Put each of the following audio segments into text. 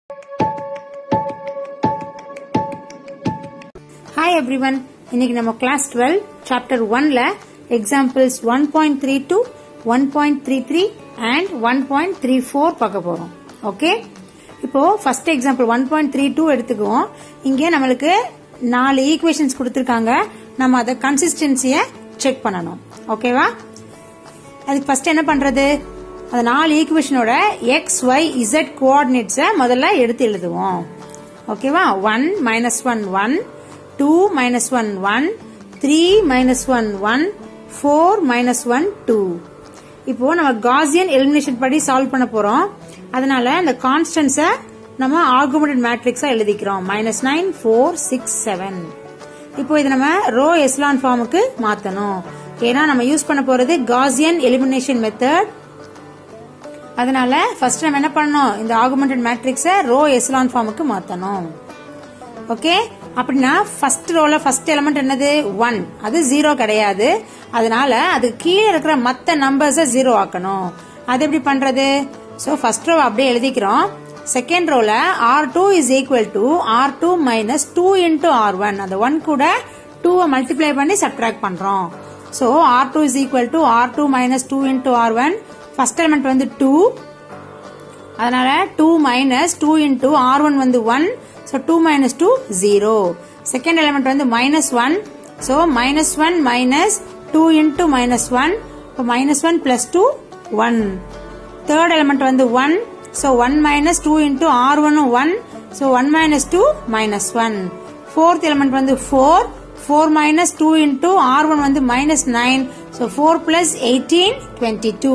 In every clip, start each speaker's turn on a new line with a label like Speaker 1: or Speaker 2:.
Speaker 1: Hi everyone இன்னைக்கு நம்ம class twelve chapter ஒன்ல examples one point three two one point three three and one point three four பார்க்க போறோம் okay இப்போ first example one point three two எடுத்துக்குவோம் இங்கே நம்மளுக்கு நாலு ஈக்குவேஷன்ஸ் கொடுத்துருக்காங்க நம்ம அதை கன்சிஸ்டன்சியை செக் பண்ணணும் ஓகேவா அதுக்கு ஃபர்ஸ்ட் என்ன பண்றது அந்த நாலு ஈக்குவேஷனோட எக்ஸ் ஒய் இசட் கோஆர்டினேட்ஸை முதல்ல எடுத்து எழுதுவோம் ஓகேவா one minus one one two minus one one three minus one one four minus one two இப்போ நம்ம காசியன் எலிமினேஷன் படி சால்வ் பண்ண போறோம் அதனால இந்த கான்ஸ்டன்ஸை நம்ம ஆர்குமெண்டட் மேட்ரிக்ஸா எழுதிக்கிறோம் minus nine four six seven இப்போ இது நம்ம ரோ எஸ்லான் ஃபார்முக்கு மாத்தணும் ஏன்னா நம்ம யூஸ் பண்ண போறது காசியன் எலிமினேஷன் மெத்தட் அதனால ஃபர்ஸ்ட் நம்ம என்ன பண்ணணும் இந்த ஆகுமெண்டட் மேட்ரிக்ஸை ரோ எஸ்லான் ஃபார்முக்கு மாத்தணும் ஓகே அப்படின்னா ஃபர்ஸ்ட் ரோல ஃபர்ஸ்ட் எலமெண்ட் என்னது ஒன் அது ஜீரோ கிடையாது அதனால அது கீழே இருக்கிற மத்த நம்பர்ஸை ஜீரோ ஆக்கணும் அது எப்படி பண்றது ஸோ ஃபர்ஸ்ட் ரோ அப்படியே எழுதிக்கிறோம் செகண்ட் ரோல R two is equal to R two minus two into R one அந்த ஒன் கூட டூவை மல்டிப்ளை பண்ணி சப்ட்ராக்ட் பண்றோம் so R two is equal to R two minus two into R one first element வந்து two அதனால two minus two into R one வந்து one so two minus two zero second element வந்து minus one so minus one minus two into minus one இப்போ minus one plus two one third element வந்து one so one minus two into R ஒன்னும் one so one minus two minus one fourth element வந்து four four minus two into R one வந்து minus nine so four plus eighteen twenty two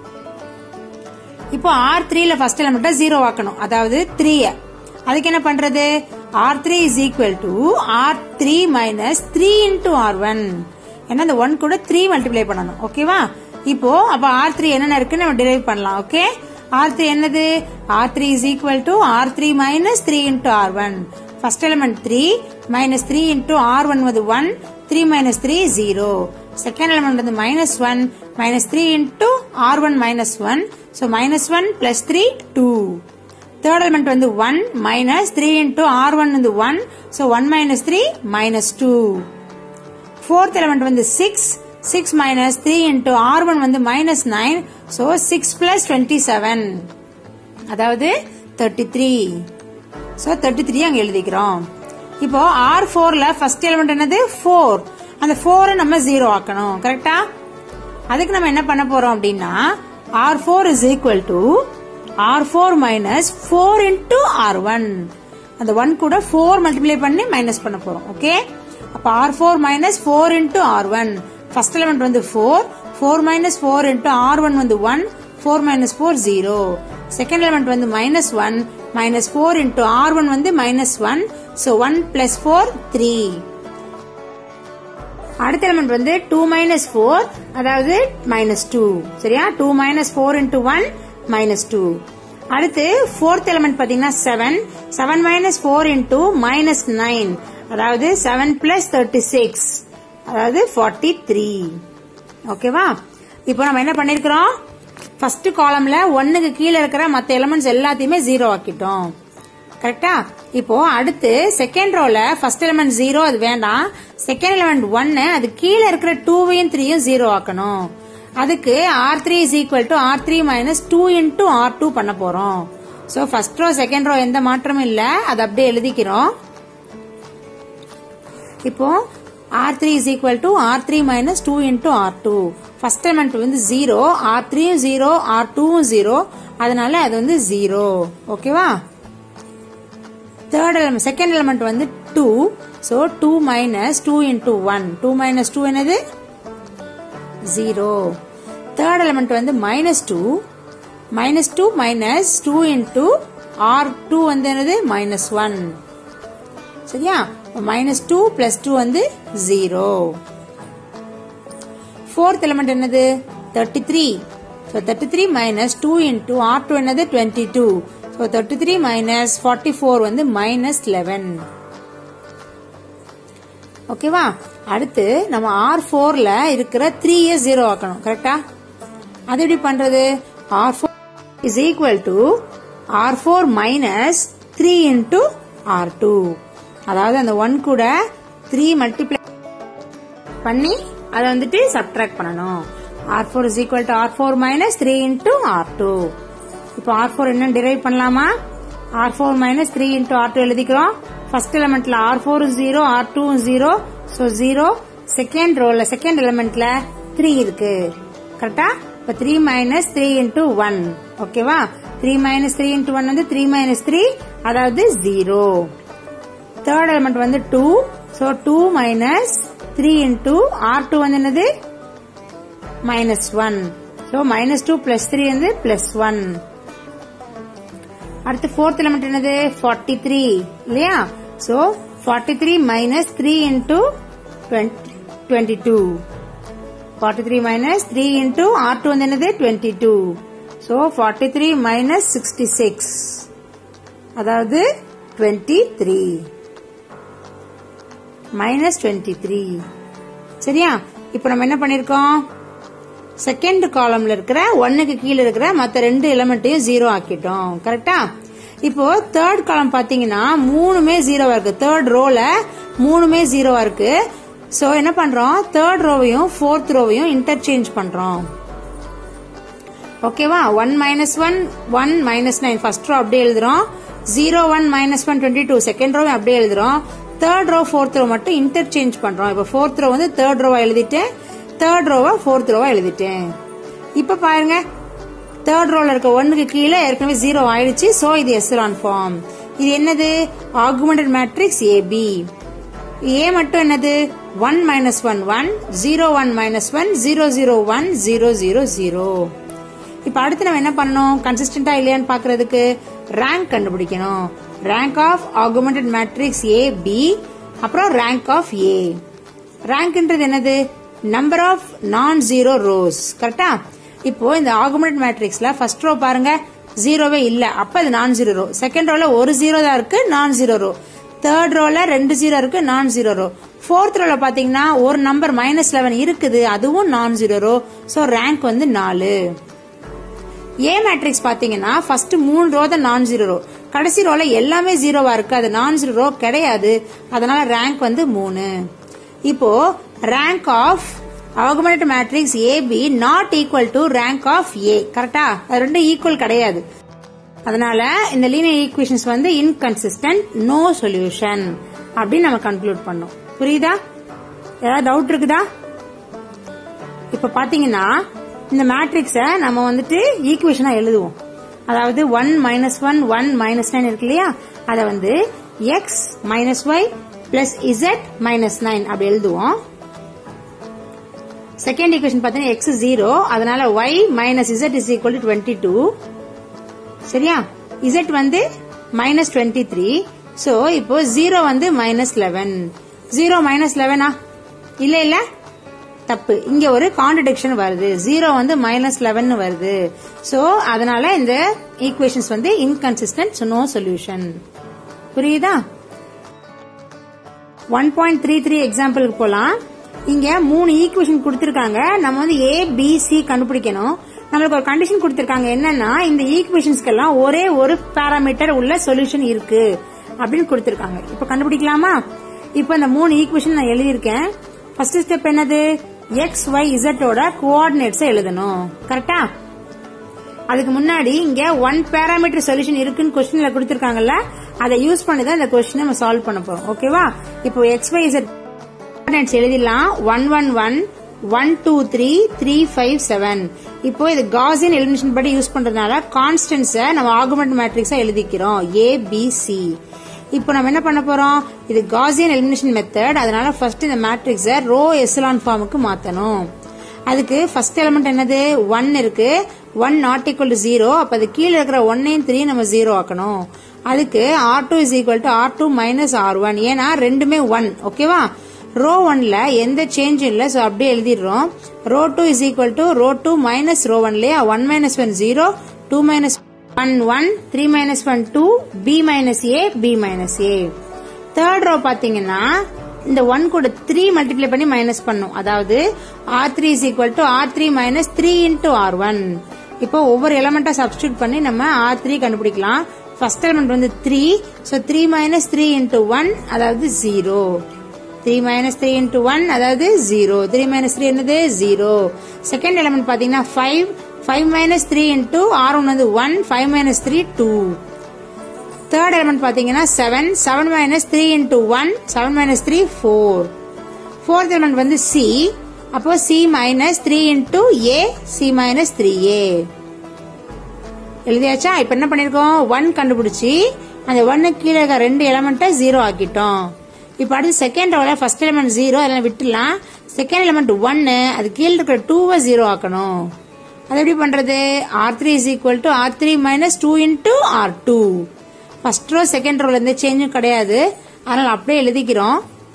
Speaker 1: இப்போ R த்ரீல first element zero ஆக்கணும் அதாவது three அதுக்கு என்ன பண்றது R three is equal to R three minus three into R one ஏன்னா இந்த ஒன் கூட த்ரீ மல்டிப்ளை பண்ணணும் ஓகேவா இப்போ அப்ப ஆர் த்ரீ என்னென்ன இருக்குன்னு நம்ம டிரைவ் பண்ணலாம் ஓகே ஆர் த்ரீ என்னது R three is equal to R three minus three into R one first element three minus three into R one வந்து one three minus three zero second element வந்து minus one minus three into R one minus one so minus one plus three two third element வந்து one minus three into R one வந்து one so one minus three minus two fourth element வந்து six six minus three into R one வந்து minus nine so six plus twenty seven அதாவது thirty three so thirty three அங்கே எழுதிக்கிறோம் இப்போ R ஃபோர்ல first element என்னது four அந்த ஃபோரை நம்ம ஜீரோ ஆக்கணும் கரெக்டா அதுக்கு நம்ம என்ன பண்ண போறோம் அப்படின்னா R four is equal to R four minus four into R one அந்த ஒன் கூட ஃபோர் மல்டிப்ளை பண்ணி மைனஸ் பண்ண போறோம் ஓகே அப்ப R four minus four into R one first element வந்து four four minus four into R one வந்து one four minus four zero second element வந்து minus one minus four into R one வந்து minus one so one plus four three அடுத்த element வந்து two minus four அதாவது minus two சரியா two minus four into one minus two அடுத்து fourth element பாத்தீங்கன்னா seven seven minus four into minus nine அதாவது seven plus thirty six அதாவது forty three ஓகேவா இப்போ நம்ம என்ன பண்ணிருக்கிறோம் ஃபர்ஸ்ட் காலம்ல ஒன்னுக்கு கீழே இருக்கிற மற்ற எலிமெண்ட்ஸ் எல்லாத்தையுமே ஜீரோ ஆக்கிட்டோம் கரெக்டா இப்போ அடுத்து செகண்ட் ரோல ஃபர்ஸ்ட் எலிமெண்ட் ஜீரோ அது வேண்டாம் செகண்ட் எலிமெண்ட் ஒன்னு அது கீழே இருக்கிற டூவையும் த்ரீயும் ஜீரோ ஆக்கணும் அதுக்கு R three is equal to R three minus two into R two பண்ண போறோம் so first row second row எந்த மாற்றமும் இல்ல அது அப்படியே எழுதிக்கிறோம் இப்போ R three is equal to R three minus two into R two first element வந்து ஜீரோ ஆர் த்ரீயும் ஜீரோ ஆர் டூவும் ஜீரோ அதனால அது வந்து ஜீரோ ஓகேவா தேர்ட் எலிமெண்ட் செகண்ட் எலிமெண்ட் வந்து two so two minus two into one two minus two என்னது zero third element வந்து minus two minus two minus two into R two வந்து என்னது மைனஸ் ஒன் சரியா மைனஸ் டூ பிளஸ் டூ வந்து zero fourth element என்னது thirty three so thirty three minus two into R two என்னது twenty two so thirty three minus forty four வந்து minus eleven ஓகேவா அடுத்து நம்ம ஆர் ஃபோர்ல இருக்கிற த்ரீ இயர்ஸ் ஜீரோ ஆக்கணும் கரெக்டா அது எப்படி பண்றது R four is equal to R four minus three into R two அதாவது அந்த ஒன் கூட த்ரீ மல்டிப்ளை பண்ணி அதை வந்துட்டு சப்ட்ராக்ட் பண்ணணும் R four is equal to R four minus three into R two இப்போ ஆர் ஃபோர் என்ன டிரைவ் பண்ணலாமா R four minus three into R two எழுதிக்கிறோம் ஃபர்ஸ்ட் எலிமெண்ட்ல R four zero R two zero so zero second ரோல second எலிமெண்ட்ல three இருக்கு கரெக்டா இப்ப three minus three into one ஓகேவா three minus three into one வந்து த்ரீ மைனஸ் த்ரீ அதாவது ஜீரோ தேர்ட் எலிமெண்ட் வந்து two so two minus three into R two வந்து என்னது minus one so minus two plus three வந்து plus one அடுத்து fourth element என்னது forty three இல்லையா so forty three minus three into twenty two forty three minus three into R two வந்து என்னது twenty two so forty three minus sixty six அதாவது twenty three minus twenty three சரியா இப்போ நம்ம என்ன பண்ணிருக்கோம் செகண்ட் காலம்ல இருக்கிற ஒன்னுக்கு கீழே இருக்கிற மத்த ரெண்டு எலிமெண்ட்டையும் ஜீரோ ஆக்கிட்டோம் கரெக்டா இப்போ தேர்ட் காலம் பாத்தீங்கன்னா மூணுமே ஜீரோவா இருக்கு தேர்ட் ரோல மூணுமே ஜீரோவா இருக்கு சோ என்ன பண்றோம் தேர்ட் ரோவையும் ஃபோர்த் ரோவையும் இன்டர்சேஞ்ச் பண்றோம் ஓகேவா one minus one one minus nine first row அப்படியே எழுதுறோம் zero one minus one twenty two second ரோவை அப்படியே எழுதுறோம் தேர்ட் ரோ ஃபோர்த் ரோ மட்டும் இன்டர்சேஞ்ச் பண்றோம் இப்போ ஃபோர்த் ரோ வந்து தேர்ட் ரோவா எழுதிட்டேன் தேர்ட் ரோவை ஃபோர்த் ரோவா எழுதிட்டேன் இப்ப பாருங்க தேர்ட் ரோல இருக்க ஒன்னுக்கு கீழே ஏற்கனவே ஜீரோ ஆயிடுச்சு சோ இது எஸ்லான் ஃபார்ம் இது என்னது ஆகுமெண்டட் மேட்ரிக்ஸ் ஏபி ஏ மட்டும் என்னது one minus one one zero one minus one zero zero one zero zero zero இப்ப அடுத்து நம்ம என்ன பண்ணணும் கன்சிஸ்டன்டா இல்லையான்னு பாக்குறதுக்கு ரேங்க் கண்டுபிடிக்கணும் rank of augmented matrix A B அப்புறம் ரேங்க் ஆஃப் ஏ ரேங்க்ன்றது என்னது number of non zero rows கரெக்டா இப்போ இந்த ஆகுமெண்ட் மேட்ரிக்ஸ்ல ஃபர்ஸ்ட் ரோ பாருங்க ஜீரோவே இல்ல அப்ப அது நான் ஜீரோ ரோ செகண்ட் ரோல ஒரு ஜீரோ தான் இருக்கு நான் ஜீரோ ரோ தேர்ட் ரோல ரெண்டு ஜீரோ இருக்கு நான் ஜீரோ ரோ ஃபோர்த் ரோல பாத்தீங்கன்னா ஒரு நம்பர் மைனஸ் லெவன் இருக்குது அதுவும் நான் ஜீரோ ரோ சோ ரேங்க் வந்து நாலு ஏ மேட்ரிக்ஸ் பாத்தீங்கன்னா ஃபர்ஸ்ட் மூணு ரோ தான் நான் ஜீரோ ரோ கடைசி ரோல எல்லாமே ஜீரோவா இருக்கு அது நான் ஜீரோ ரோ கிடையாது அதனால ரேங்க் வந்து மூணு இப்போ rank of augment matrix AB not equal to rank of A கரெக்டா அது ரெண்டும் ஈக்குவல் கிடையாது அதனால இந்த லீனியர் ஈக்குவேஷன்ஸ் வந்து இன்கன்சிஸ்டன்ட் நோ சொல்யூஷன் அப்படின்னு நம்ம கன்க்ளூட் பண்ணோம் புரியுதா ஏதாவது டவுட் இருக்குதா இப்ப பாத்தீங்கன்னா இந்த மேட்ரிக்ஸ நம்ம வந்துட்டு ஈக்குவேஷனா எழுதுவோம் அதாவது one minus one one minus nine இருக்கு இல்லையா அதை வந்து x minus y plus z minus nine அப்படி எழுதுவோம் செகண்ட் ஈக்குவேஷன் பார்த்தீங்கன்னா எக்ஸ் ஜீரோ அதனால y minus z is equal to twenty two சரியா இசட் வந்து மைனஸ் டுவெண்ட்டி த்ரீ ஸோ இப்போ ஜீரோ வந்து மைனஸ் லெவன் ஜீரோ மைனஸ் லெவனா இல்ல இல்ல தப்பு இங்க ஒரு கான்ட்ரடிக்ஷன் வருது ஜீரோ வந்து மைனஸ் லெவன் வருது சோ அதனால இந்த ஈக்குவேஷன்ஸ் வந்து இன்கன்சிஸ்டன்ட் நோ சொல்யூஷன் புரியுதா ஒன் பாயிண்ட் த்ரீ த்ரீ எக்ஸாம்பிளுக்கு போலாம் இங்க மூணு ஈக்குவேஷன் கொடுத்திருக்காங்க நம்ம வந்து ஏ பி சி கண்டுபிடிக்கணும் நம்மளுக்கு ஒரு கண்டிஷன் கொடுத்திருக்காங்க என்னன்னா இந்த ஈக்குவேஷன்ஸ்க்கு எல்லாம் ஒரே ஒரு பாராமீட்டர் உள்ள சொல்யூஷன் இருக்கு அப்படின்னு கொடுத்திருக்காங்க இப்ப கண்டுபிடிக்கலாமா இப்ப இந்த மூணு ஈக்குவேஷன் நான் எழுதியிருக்கேன் ஃபர்ஸ்ட் ஸ்டெப் என்னது எக்ஸ் ஒய் இசட்டோட கோஆர்டினேட்ஸ் எழுதணும் கரெக்டா அதுக்கு முன்னாடி இங்க ஒன் பேராமீட்டர் சொல்யூஷன் இருக்குன்னு கொஸ்டின்ல கொடுத்திருக்காங்கல்ல அதை யூஸ் பண்ணி தான் இந்த கொஸ்டின் நம்ம சால்வ் பண்ண போறோம் ஓகேவா இப்போ எக்ஸ் ஒய் இசட் கோஆர்டினேட்ஸ் எழுதிடலாம் one one one one two three three five seven இப்போ இது காசியன் எலிமினேஷன் படி யூஸ் பண்றதுனால கான்ஸ்டன்ஸை நம்ம ஆகுமெண்ட் மேட்ரிக்ஸா எழுதிக்கிறோம் ஏ பி சி இப்போ நம்ம என்ன பண்ண போறோம் இது காசியன் எலிமினேஷன் மெத்தட் அதனால ஃபர்ஸ்ட் இந்த மேட்ரிக்ஸை ரோ எஸ்லான் ஃபார்முக்கு மாத்தணும் அதுக்கு ஃபர்ஸ்ட் எலிமெண்ட் என்னது ஒன் இருக்கு one not equal to zero அப்ப அது கீழே இருக்கிற ஒன்னையும் த்ரீ நம்ம ஜீரோ ஆக்கணும் அதுக்கு R two is equal to R two minus R one ஏன்னா ரெண்டுமே ஒன் ஓகேவா ரோ ஒன்ல எந்த சேஞ்சும் இல்ல சோ அப்படியே எழுதிடுறோம் row two is equal to row two minus row ஒன்லயா one minus one zero two minus one one three minus one two B minus A B minus A third row பாத்தீங்கன்னா இந்த one கூட three multiply பண்ணி minus பண்ணும் அதாவது R three is equal to R three minus three into R one இப்போ ஒவ்வொரு எலமெண்டா substitute பண்ணி நம்ம ஆர் த்ரீ கண்டுபிடிக்கலாம் ஃபர்ஸ்ட் எலிமெண்ட் வந்து three so three minus three into one அதாவது zero three minus three into one அதாவது ஜீரோ த்ரீ மைனஸ் த்ரீ என்னது ஜீரோ செகண்ட் எலிமெண்ட் பாத்தீங்கன்னா five five minus three into R one வந்து one five minus three two third element பாத்தீங்கன்னா seven seven minus three into one seven minus three four fourth element வந்து C அப்போ C minus three into A C minus three A எழுதியாச்சா இப்ப என்ன பண்ணிருக்கோம் one கண்டுபிடிச்சி அந்த ஒன்னுக்கு கீழே இருக்க ரெண்டு எலிமெண்ட்டை ஜீரோ ஆக்கிட்டோம் இப்ப அடுத்து செகண்ட் ரோல ஃபர்ஸ்ட் எலிமெண்ட் ஜீரோ அதெல்லாம் விட்டுலாம் செகண்ட் எலிமெண்ட் ஒன்னு அது கீழே இருக்கிற டூவை ஜீரோ ஆக்கணும் அது எப்படி பண்றது R three is equal to R three minus two into R two first row second ரோல எந்த சேஞ்சும் கிடையாது அதனால அப்படியே எழுதிக்கிறோம்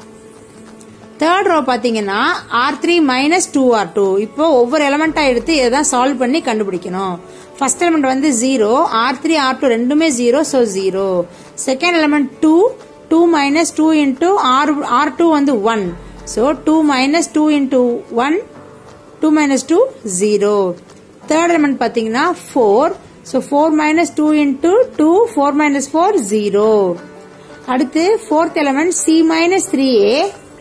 Speaker 1: தேர்ட் ரோ பாத்தீங்கன்னா R three minus two R two இப்போ ஒவ்வொரு எலமெண்டா எடுத்து இதை தான் சால்வ் பண்ணி கண்டுபிடிக்கணும் ஃபர்ஸ்ட் எலிமெண்ட் வந்து zero R three R two ரெண்டுமே zero so zero second element two two minus two into R R two வந்து one so two minus two into one two minus two zero third element பாத்தீங்கன்னா four so four minus two into two four minus four zero அடுத்து fourth element C minus three A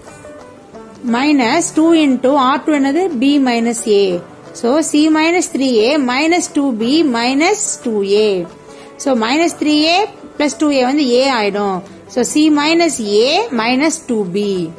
Speaker 1: minus 2 into R2 என்னது B minus A. So C minus 3A minus 2B minus 2A. So minus 3A plus 2A வந்து A ஆயிடும். So C minus A minus 2B.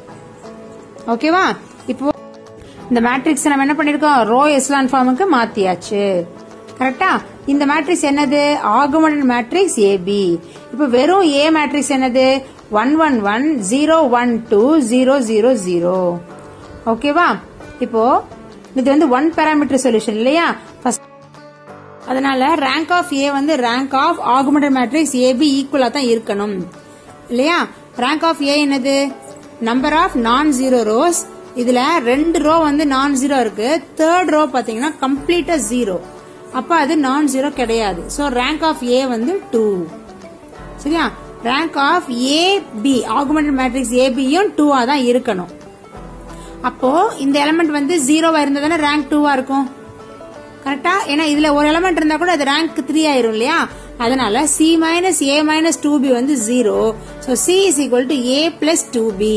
Speaker 1: ஓகேவா இப்போ இந்த matrix நம்ம என்ன பண்ணிருக்கோம் row echelon ஃபார்முக்கு மாத்தியாச்சு கரெக்டா இந்த மேட்ரிக்ஸ் என்னது ஆகுமெண்ட் மேட்ரிக்ஸ் ஏபி இப்போ வெறும் ஏ மேட்ரிக்ஸ் என்னது one one one zero one two zero zero zero ஓகேவா இப்போ இது வந்து ஒன் பேராமீட்டர் சொல்யூஷன் இல்லையா ஃபர்ஸ்ட் அதனால ரேங்க் ஆஃப் ஏ வந்து rank of augmented matrix AB ஈக்குவலா தான் இருக்கணும் இல்லையா ரேங்க் ஆஃப் ஏ என்னது number of non zero rows இதுல ரெண்டு ரோ வந்து நான் ஜீரோ இருக்கு தேர்ட் ரோ பாத்தீங்கன்னா கம்ப்ளீட்டா ஜீரோ அப்ப அது நான் ஜீரோ கிடையாது சோ ரேங்க் ஆஃப் ஏ வந்து டூ சரியா rank of A B augmented matrix ஏபியும் டூவா தான் இருக்கணும் அப்போ இந்த எலமெண்ட் வந்து ஜீரோவா இருந்தா தானே ரேங்க் டூவா இருக்கும் கரெக்டா ஏன்னா இதுல ஒரு எலமெண்ட் இருந்தா கூட அது ரேங்க் த்ரீ ஆயிரும் இல்லையா அதனால C minus A minus two B வந்து zero so C is equal to A plus two B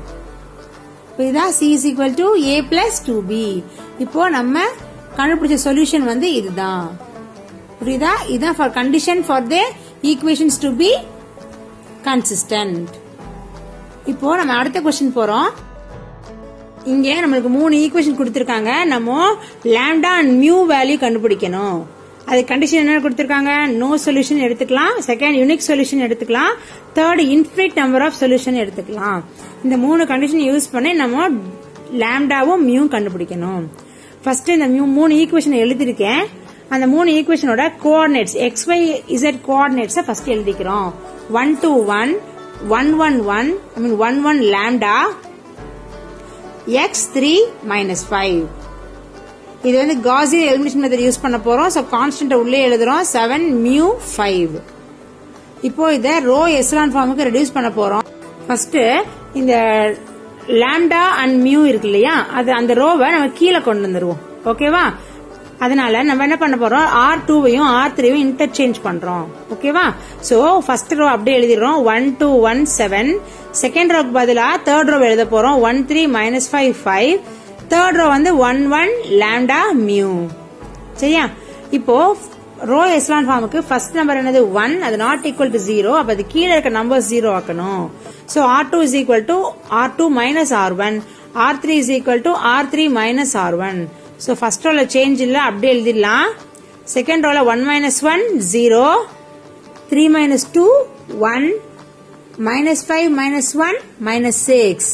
Speaker 1: இதான் C is equal to A plus two B இப்போ நம்ம கண்டுபிடிச்ச சொல்யூஷன் வந்து இதுதான் புரியுதா இதுதான் for condition for the equations to be consistent இப்போ நம்ம அடுத்த கொஸ்டின் போறோம் இங்க நம்மளுக்கு மூணு ஈக்குவேஷன் கொடுத்திருக்காங்க நம்ம லாம்டா அண்ட் மியூ வேல்யூ கண்டுபிடிக்கணும் அது கண்டிஷன் என்ன கொடுத்திருக்காங்க நோ சொல்யூஷன் எடுத்துக்கலாம் செகண்ட் யூனிக் சொல்யூஷன் எடுத்துக்கலாம் third infinite number of solution எடுத்துக்கலாம் இந்த மூணு கண்டிஷன் யூஸ் பண்ணி நம்ம லாம்டாவும் மியூ கண்டுபிடிக்கணும் ஃபர்ஸ்ட் இந்த மியூ மூணு ஈக்குவேஷன் எழுதிருக்கேன் அந்த மூணு ஈக்குவேஷனோட கோஆர்டினேட்ஸ் எக்ஸ் ஒய் இசட் கோஆர்டினேட்ஸை ஃபர்ஸ்ட் எழுதிக்கிறோம் one two one one one one I mean one one lambda x three minus five இது வந்து காசியன் எலிமினேஷன் மெத்தட் யூஸ் பண்ண போறோம் ஸோ கான்ஸ்டன்ட் உள்ளே எழுதுறோம் செவன் மியூ ஃபைவ் இப்போ இதை ரோ எஸ்லான் ஃபார்முக்கு ரெடியூஸ் பண்ண போறோம் ஃபர்ஸ்ட் இந்த லாம்டா அண்ட் மியூ இருக்கு இல்லையா அது அந்த ரோவை நம்ம கீழே கொண்டு வந்துருவோம் ஓகேவா அதனால நம்ம என்ன பண்ண போறோம் ஆர் டூவையும் ஆர் த்ரீயும் இன்டர்சேஞ்ச் பண்றோம் ஓகேவா சோ ஃபர்ஸ்ட் ரோ அப்படியே எழுதிடுறோம் one two one seven second ரோக்கு பதிலா தேர்ட் ரோ எழுத போறோம் one three minus five five third row வந்து ஒன் ஒன் லாம்டா மியூ சரியா இப்போ ரோ எஸ்லான் ஃபார்முக்கு ஃபர்ஸ்ட் நம்பர் என்னது ஒன் அது நாட் ஈக்குவல் டு ஜீரோ அப்ப அது கீழே இருக்க நம்பர் ஜீரோ ஆக்கணும் so R two is equal to R two minus R one R three is equal to R three minus R one so first ரோல change இல்லை அப்படியே எழுதிடலாம் செகண்ட் ரோல one minus one zero three minus two one minus five minus one minus six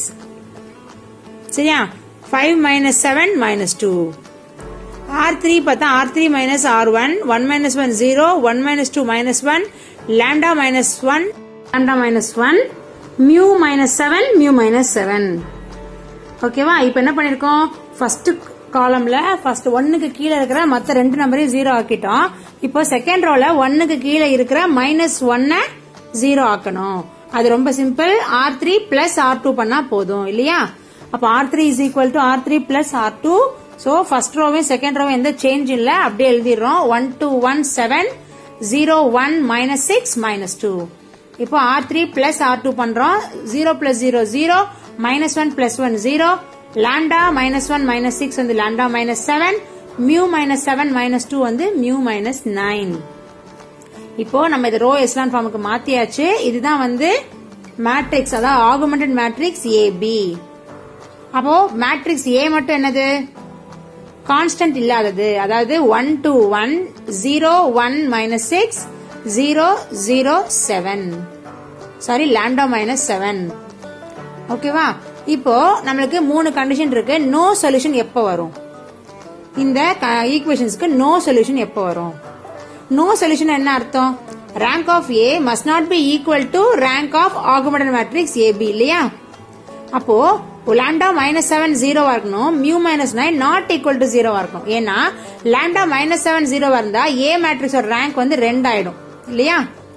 Speaker 1: சரியா five minus seven minus two R three பார்த்தா R three minus R one one minus one zero one minus two minus one lambda minus one lambda minus one mu minus seven mu minus seven ஓகேவா இப்போ என்ன பண்ணிருக்கோம் first காலம்ல first ஒன்னுக்கு கீழே இருக்கிற மத்த ரெண்டு நம்பரையும் ஜீரோ ஆக்கிட்டோம் இப்போ செகண்ட் ரோல ஒன்னுக்கு கீழே இருக்கிற மைனஸ் ஒன்ன ஜீரோ ஆக்கணும் அது ரொம்ப simple R three plus R two பண்ணா போதும் இல்லையா அப்ப R three is equal to R three plus R two so first ரோவையும் செகண்ட் ரோவும் எந்த சேஞ்ச் இல்ல அப்படியே எழுதிடுறோம் one two one seven zero one minus six minus two இப்போ R three plus R two பண்றோம் zero plus zero zero minus one plus one zero lambda minus one minus six வந்து lambda minus seven mu minus seven minus two வந்து mu minus nine இப்போ நம்ம இது row echelon ஃபார்முக்கு மாத்தியாச்சு இதுதான் வந்து matrix அதாவது ஆகுமெண்டட் மேட்ரிக்ஸ் ஏபி அப்போ மேட்ரிக்ஸ் ஏ மட்டும் என்னது கான்ஸ்டன்ட் இல்லாதது அதாவது one two one zero one minus six zero zero seven sorry lambda minus seven ஓகேவா இப்போ நம்மளுக்கு மூணு கண்டிஷன் இருக்கு நோ சொல்யூஷன் எப்போ வரும் இந்த ஈக்குவேஷன்ஸ்க்கு நோ சொல்யூஷன் எப்போ வரும் நோ சொல்யூஷன் என்ன அர்த்தம் rank of A must not be equal to rank of augmented matrix AB இல்லையா அப்போ லாண்டா மைனஸ் செவன் ஜீரோவா இருக்கணும் mu minus nine not equal to ஜீரோவா இருக்கணும் ஏன்னா லாண்டா மைனஸ் செவன் ஜீரோவா இருந்தா ஏ மேட்ரிக்ஸோட ரேங்க் வந்து ரெண்டு ஆயிடும் இல்லையா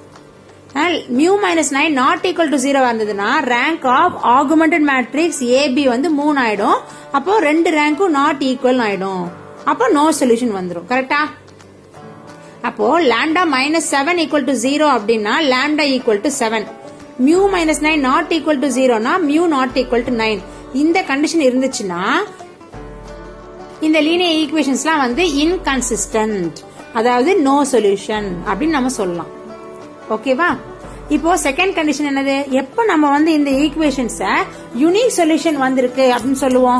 Speaker 1: mu minus nine not equal to ஜீரோவா இருந்ததுன்னா rank of augmented matrix AB வந்து மூணு ஆயிடும் அப்போ ரெண்டு ரேங்க்கும் நாட் ஈக்குவல் ஆயிடும் அப்போ நோ சொல்யூஷன் வந்துடும் கரெக்டா அப்போ lambda minus seven equal to zero அப்படின்னா lambda equal to seven mu minus nine not equal to ஜீரோனா mu not equal to nine இந்த கண்டிஷன் இருந்துச்சுன்னா இந்த லீனியர் ஈக்குவேஷன்ஸ்லாம் வந்து இன்கன்சிஸ்டன்ட் அதாவது நோ சொல்யூஷன் அப்படின்னு நம்ம சொல்லலாம் ஓகேவா இப்போ செகண்ட் கண்டிஷன் என்னது எப்ப நம்ம வந்து இந்த ஈக்குவேஷன்ஸ யூனிக் சொல்யூஷன் வந்திருக்கு அப்படின்னு சொல்லுவோம்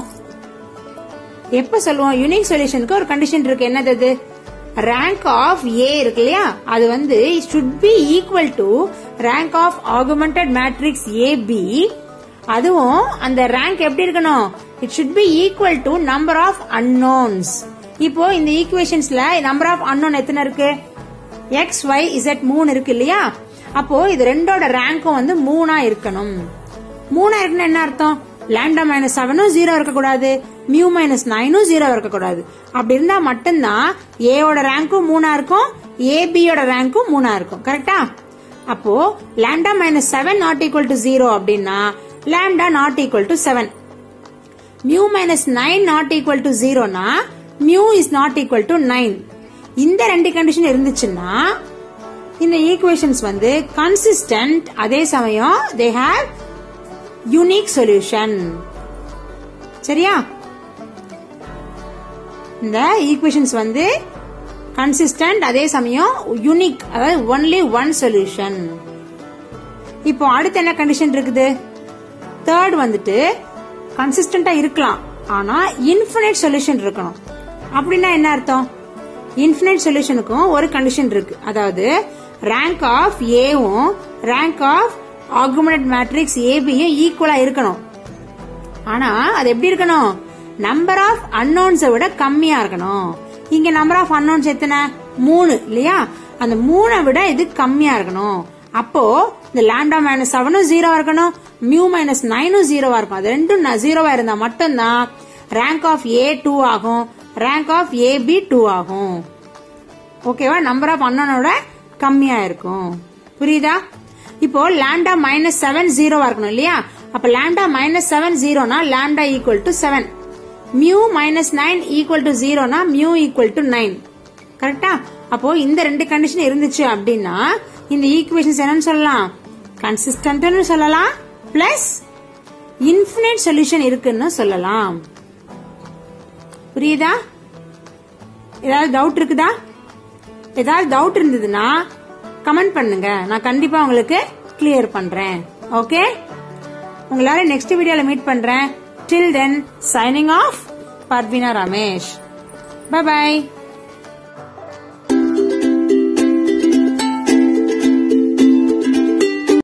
Speaker 1: எப்ப சொல்லுவோம் யூனிக் சொல்யூஷனுக்கு ஒரு கண்டிஷன் இருக்கு என்னது அது ரேங்க் ஆஃப் ஏ இருக்கு இல்லையா அது வந்து should be equal to rank of augmented matrix A B அதுவும் அந்த ரேங்க் எப்படி இருக்கணும் it should be equal to number of unknowns இப்போ இந்த ஈக்குவேஷன்ஸ்ல நம்பர் ஆஃப் அன்னோன் எத்தனை இருக்கு எக்ஸ் ஒய் இசட் மூணு இருக்கு இல்லையா அப்போ இது ரெண்டோட ரேங்க்கும் வந்து மூணா இருக்கணும் மூணா இருக்குன்னு என்ன அர்த்தம் லாண்டா மைனஸ் செவனும் ஜீரோ இருக்கக்கூடாது மியூ மைனஸ் நைனும் ஜீரோ இருக்கக்கூடாது அப்படி இருந்தா மட்டும்தான் ஏயோட ரேங்க்கும் மூணா இருக்கும் ஏபியோட ரேங்க்கும் மூணா இருக்கும் கரெக்டா அப்போ lambda minus seven not equal to zero அப்படின்னா lambda not equal to seven mu minus nine not equal to ஜீரோனா mu is not equal to nine இந்த ரெண்டு கண்டிஷன் இருந்துச்சுன்னா இந்த ஈக்குவேஷன்ஸ் வந்து கன்சிஸ்டன்ட் அதே சமயம் தே ஹேவ் யூனிக் சொல்யூஷன் சரியா இந்த ஈக்குவேஷன்ஸ் வந்து கன்சிஸ்டன்ட் அதே சமயம் யூனிக் அதாவது ஒன்லி ஒன் சொல்யூஷன் இப்போ அடுத்து என்ன கண்டிஷன் இருக்குது தேர்ட் வந்துட்டு கன்சிஸ்டன்டா இருக்கலாம் ஆனா இன்ஃபினிட் சொல்யூஷன் இருக்கணும் அப்படின்னா என்ன அர்த்தம் இன்ஃபினிட் சொல்யூஷனுக்கும் ஒரு கண்டிஷன் இருக்கு அதாவது ரேங்க் ஆஃப் ஏவும் ரேங்க் ஆஃப் ஆகுமெண்ட் மேட்ரிக்ஸ் ஏபியும் ஈக்குவலா இருக்கணும் ஆனா அது எப்படி இருக்கணும் நம்பர் ஆஃப் அன்னோன்ஸை விட கம்மியா இருக்கணும் இங்க நம்பர் ஆஃப் அன்னோன்ஸ் எத்தனை மூணு இல்லையா அந்த மூணை விட இது கம்மியா இருக்கணும் அப்போ இந்த லாண்டா மைனஸ் செவனும் ஜீரோவா இருக்கணும் மியூ மைனஸ் நைனும் ஜீரோவா இருக்கும் அது ரெண்டும் ஜீரோவா இருந்தா மட்டும்தான் ரேங்க் ஆஃப் ஏ டூ ஆகும் rank of A B two ஆகும் ஓகேவா நம்பர் ஆஃப் அன்னோனோட கம்மியா இருக்கும் புரியுதா இப்போ லாண்டா மைனஸ் செவன் ஜீரோவா இருக்கணும் இல்லையா அப்ப லாண்டா மைனஸ் செவன் ஜீரோனா lambda equal to seven mu minus nine equal to ஜீரோனா மியூ ஈக்குவல் டு நைன் கரெக்டா அப்போ இந்த ரெண்டு கண்டிஷன் இருந்துச்சு அப்படின்னா இந்த ஈக்குவேஷன்ஸ் என்னன்னு சொல்லலாம் கன்சிஸ்டன்ட்னு சொல்லலாம் பிளஸ் இன்ஃபினிட் சொல்யூஷன் இருக்குன்னு சொல்லலாம் புரியுதா ஏதாவது டவுட் இருக்குதா ஏதாவது டவுட் இருந்ததுன்னா கமெண்ட் பண்ணுங்க நான் கண்டிப்பா உங்களுக்கு கிளியர் பண்றேன் ஓகே உங்களால நெக்ஸ்ட் வீடியோல மீட் பண்றேன் till then signing off Parveena Ramesh bye பாய்